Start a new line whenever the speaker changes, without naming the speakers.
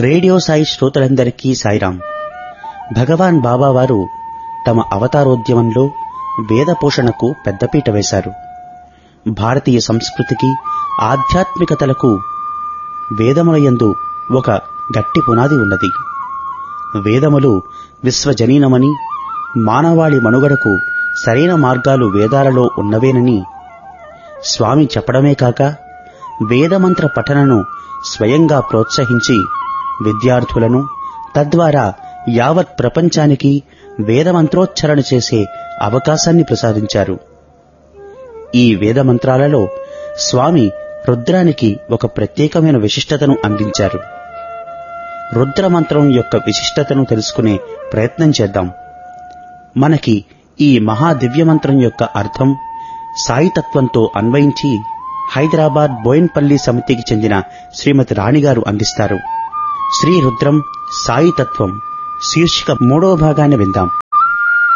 radio Sai శ్రోతలందరికీ సాయిరాం భగవాన్ బాబా వారు తమ అవతారోద్యమంలో వేద పోషణకు పెద్దపీట వేశారు భారతీయ సంస్కృతికి ఆధ్యాత్మికతలకు వేదములయందు ఒక గట్టి పునాది ఉన్నది వేదములు విశ్వజనీనమని మానవాళి మనుగడకు సరైన మార్గాలు వేదాలలో ఉన్నవేనని స్వామి చెప్పడమే కాక వేదమంత్ర పఠనను స్వయంగా ప్రోత్సహించి విద్యార్థులను తద్వారా యావత్ ప్రపంచానికి వేదమంత్రోచ్చరణ చేసే అవకాశాన్ని ప్రసాదించారు ఈ వేదమంత్రాలలో స్వామి రుద్రానికి ఒక ప్రత్యేకమైన విశిష్టతను అందించారు రుద్రమంత్రం యొక్క విశిష్టతను తెలుసుకునే ప్రయత్నం చేద్దాం మనకి ఈ మహా దివ్యమంత్రం యొక్క అర్థం సాయితత్వంతో అన్వయించి హైదరాబాద్ బోయిన్పల్లి సమితికి చెందిన శ్రీమతి రాణిగారు అందిస్తారు శ్రీ రుద్రం సాయితత్వం శీర్షిక మూడవ భాగాన్ని విందాం